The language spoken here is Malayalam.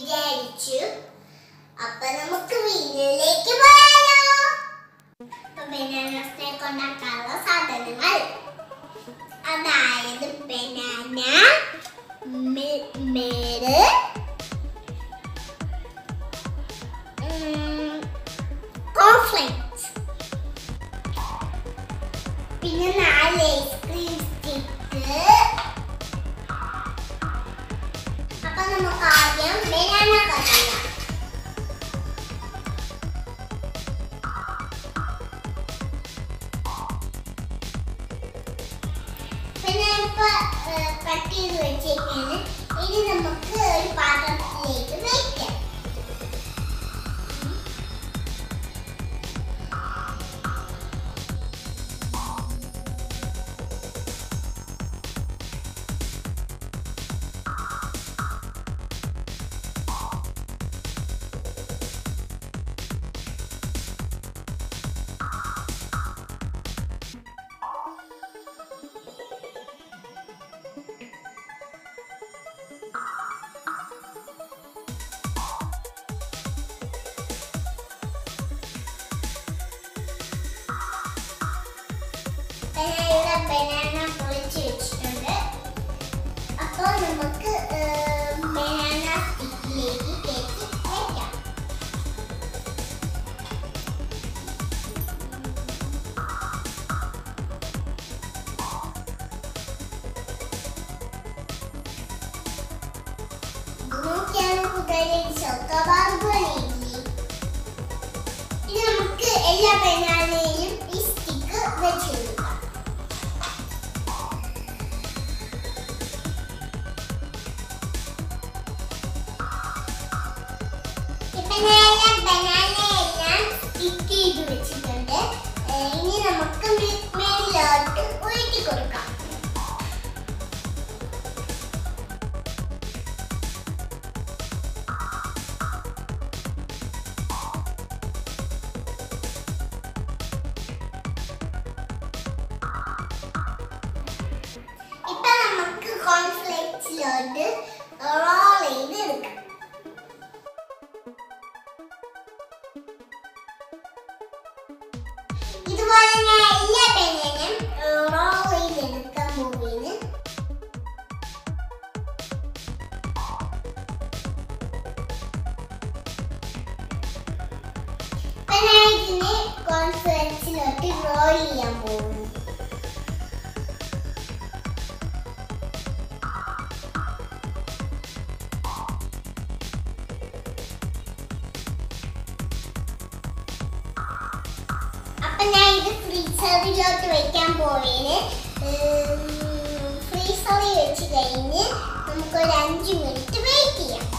വിചാരിച്ചു അപ്പൊ നമുക്ക് വീട്ടിലേക്ക് പോയാലോ അപ്പൊ ബനാനസിനെ കൊണ്ടാക്കാനുള്ള സാധനങ്ങൾ അതായത് ബനാന മേട് കോൺഫ്ലെക്സ് പിന്നെ നാല് ഐസ്ക്രീം സ്റ്റിക്ക് അപ്പൊ നമുക്ക് ആദ്യം ബനാന കട്ട് ചെയ്യാം പിന്നെ ഇപ്പൊ കട്ട് ചെയ്ത് വെച്ചേക്കാണ് ഇനി നമുക്ക് ഒരു പാത്രത്തിലേക്ക് വെക്കാം ബനാന ബനാന പൊളിച്ച് വെച്ചിട്ടുണ്ട് അപ്പോൾ നമുക്ക് ബനാന സ്റ്റിക്കിലേക്ക് കയറ്റി വയ്ക്കാം നോക്കിയാണ് കൂട്ടുകാരെ ചൊക്കബാർബിളില്ലേ ഇനി നമുക്ക് എല്ലാ ബനാനയിലും ഈ സ്റ്റിക്ക് വെച്ച് കൊടുക്കാം ഇപ്പൊ ഞാൻ ബനാനയെല്ലാം സ്റ്റിക്ക് ചെയ്ത് വെച്ചിട്ടുണ്ട് ഏ, ഇനി നമുക്ക് മിൽക്ക് മേഡിലോട്ട് ഒഴുക്കി കൊടുക്കാം ഇപ്പൊ നമുക്ക് കോൺഫ്ലെക്സിലോട്ട് റോൾ ചെയ്ത് എടുക്കാം ഇതുപോലെ ഞാൻ എല്ലാ പെണ്ണിനും റോൾ ചെയ്തെടുക്കാൻ പോവുകയാണ് ഇപ്പൊ ഞാൻ ഇതിനെ കോൺഫ്ലെക്സിലോട്ട് റോൾ ചെയ്യാൻ പോകുന്നു അപ്പൊ ഞാൻ ഇത് ഫ്രീസറിലോട്ട് വെക്കാൻ പോവേന് ഫ്രീസറിൽ വെച്ച് കഴിഞ്ഞ് നമുക്ക് ഒരു അഞ്ച് മിനിറ്റ് വെയിറ്റ് ചെയ്യാം